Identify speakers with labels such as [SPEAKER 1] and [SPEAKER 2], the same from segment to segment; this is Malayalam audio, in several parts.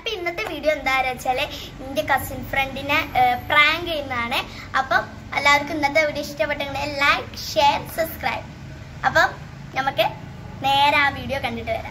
[SPEAKER 1] അപ്പൊ ഇന്നത്തെ വീഡിയോ എന്താണെന്ന് വെച്ചാല് എന്റെ കസിൻ ഫ്രണ്ടിനെ പ്രാങ്ക് ചെയ്യുന്നതാണ് അപ്പം എല്ലാവർക്കും ഇന്നത്തെ വീഡിയോ ഇഷ്ടപ്പെട്ടെങ്കിൽ ലൈക്ക് ഷെയർ സബ്സ്ക്രൈബ് അപ്പം നമുക്ക് നേരെ ആ വീഡിയോ കണ്ടിട്ട് വരാം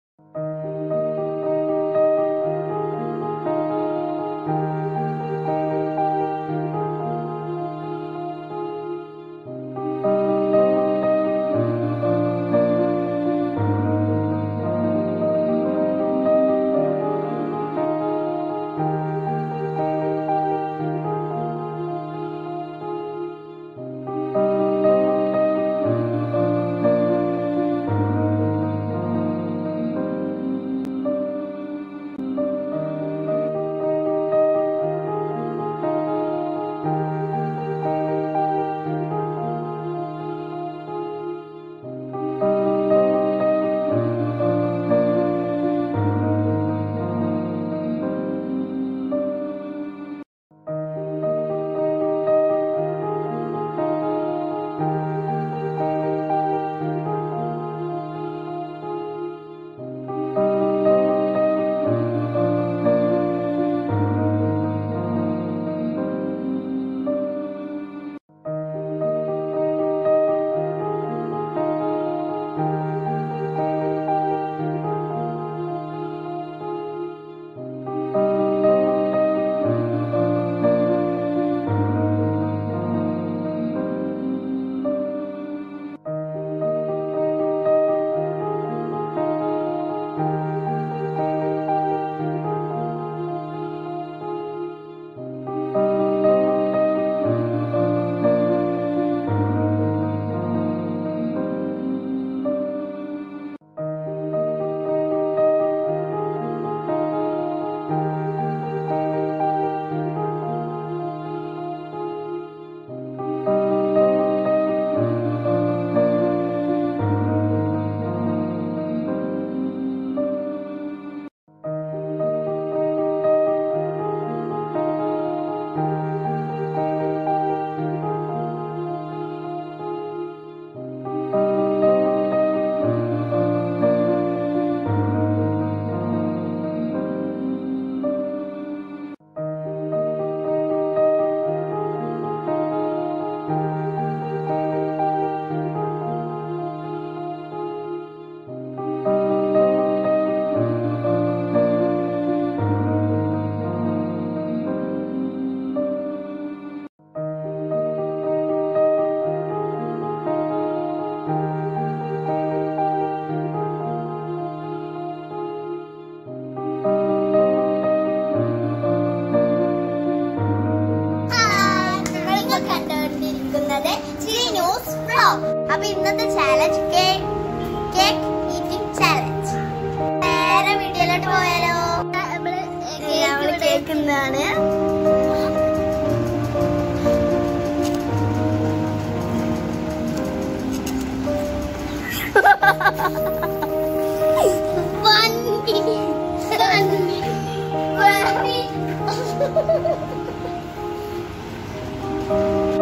[SPEAKER 1] നിങ്ങൾ കണ്ടുകൊണ്ടിരിക്കുന്നത് ചിലി ന്യൂസ് വ്ലോഗ് അപ്പൊ ഇന്നത്തെ challenge cake cake eating challenge നേരെ വീഡിയോയിലോട്ട് പോയാലോ നമ്മള് കേൾക്കുന്നതാണ് One, one,